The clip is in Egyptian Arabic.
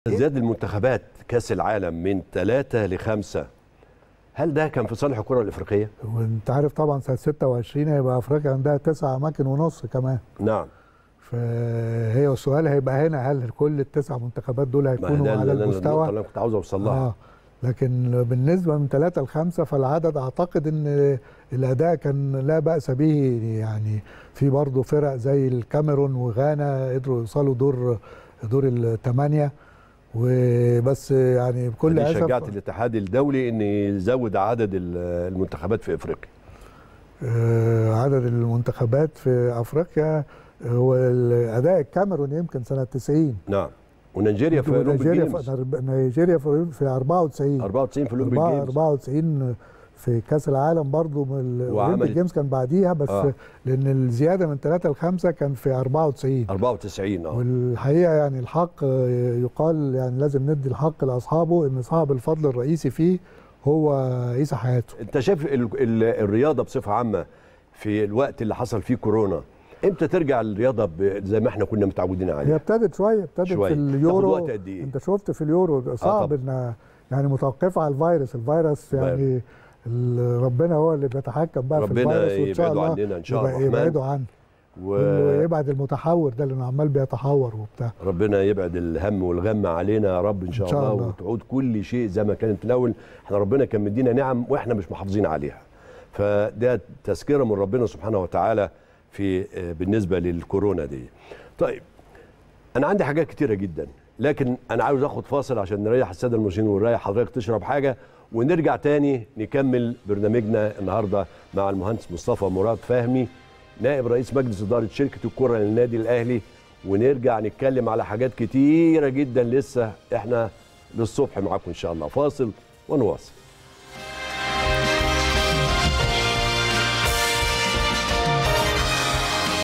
ازدياد المنتخبات كاس العالم من ثلاثة لخمسة هل ده كان في صالح الكرة الإفريقية؟ وانت عارف طبعا سنه 26 هيبقى افريقيا عندها تسع اماكن ونص كمان نعم فهي السؤال هيبقى هنا هل كل التسع منتخبات دول ما هيكونوا ده على اللي أنا- النقطة المستوى اللي أنا كنت عاوز أوصل لها اه لكن بالنسبه من ثلاثة لخمسة فالعدد اعتقد ان الاداء كان لا باس به يعني في برضه فرق زي الكاميرون وغانا قدروا يوصلوا دور دور الثمانيه وبس يعني بكل دي اسف شجعت الاتحاد الدولي ان يزود عدد ال- المنتخبات في افريقيا آه، عدد المنتخبات في افريقيا هو اداء الكاميرون يمكن سنه 90 نعم ونيجيريا في اولمبيك نيجيريا جيمز في نيجيريا في في 94 94 في اولمبيك أربعة- جيمز 94 في كاس العالم برضو من وعمل- الاولمبيك جيمز كان بعديها بس آه. آه. لان الزياده من 3 ل 5 كان في 94 94 اه والحقيقه يعني الحق آه، يقال يعني لازم ندي الحق لاصحابه ان صاحب الفضل الرئيسي فيه هو عيسى حياته انت شايف ال ال الرياضه بصفه عامه في الوقت اللي حصل فيه كورونا امتى ترجع الرياضه ب- زي ما احنا كنا متعودين هي عليها ابتدت شويه ابتدت شوية. في تاخد اليورو وقت قد إيه؟ انت شفت في اليورو صعب طبعا. ان يعني متوقفه على الفيروس الفيروس يعني ال- ربنا هو اللي بيتحكم بقى ربنا في الفيروس وان شاء يبعده الله عننا إن شاء يبقى- الله الرحمن. يبعده عنه و... ويبعد المتحور ده لانه عمال بيتحور وبتاع ربنا يبعد الهم والغم علينا يا رب ان شاء, إن شاء الله, الله. وتعود كل شيء زي ما كانت الاول احنا ربنا كان مدينا نعم واحنا مش محافظين عليها فده تذكره من ربنا سبحانه وتعالى في آه، بالنسبه للكورونا دي طيب انا عندي حاجات كتيره جدا لكن انا عاوز اخد فاصل عشان نريح الساده المشاهدين ونريح حضرتك تشرب حاجه ونرجع تاني نكمل برنامجنا النهارده مع المهندس مصطفى مراد فهمي نائب رئيس مجلس اداره شركه الكره للنادي الاهلي ونرجع نتكلم على حاجات كتيره جدا لسه احنا للصبح معاكم ان شاء الله فاصل ونواصل